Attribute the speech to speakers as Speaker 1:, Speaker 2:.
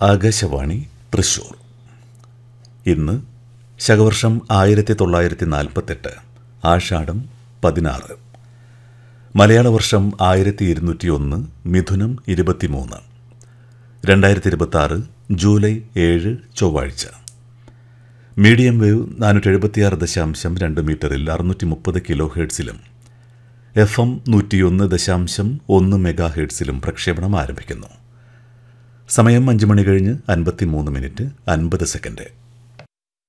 Speaker 1: ആകാശവാണി തൃശൂർ ഇന്ന് ശകവർഷം ആയിരത്തി തൊള്ളായിരത്തി നാൽപ്പത്തെട്ട് ആഷാഢം പതിനാറ് മലയാള വർഷം ആയിരത്തി ഇരുന്നൂറ്റി ഒന്ന് മിഥുനം ഇരുപത്തിമൂന്ന് രണ്ടായിരത്തി ഇരുപത്തി ആറ് ജൂലൈ ഏഴ് ചൊവ്വാഴ്ച മീഡിയം വേവ് നാനൂറ്റി എഴുപത്തിയാറ് ദശാംശം രണ്ട് മീറ്ററിൽ അറുന്നൂറ്റി മുപ്പത് കിലോ ഹേർട്സിലും എഫ് എം നൂറ്റിയൊന്ന് ദശാംശം ഒന്ന് മെഗാ ഹേർട്സിലും പ്രക്ഷേപണം ആരംഭിക്കുന്നു സമയം അഞ്ച് മണി കഴിഞ്ഞ് അൻപത്തി മൂന്ന് മിനിറ്റ് അൻപത് സെക്കൻഡ്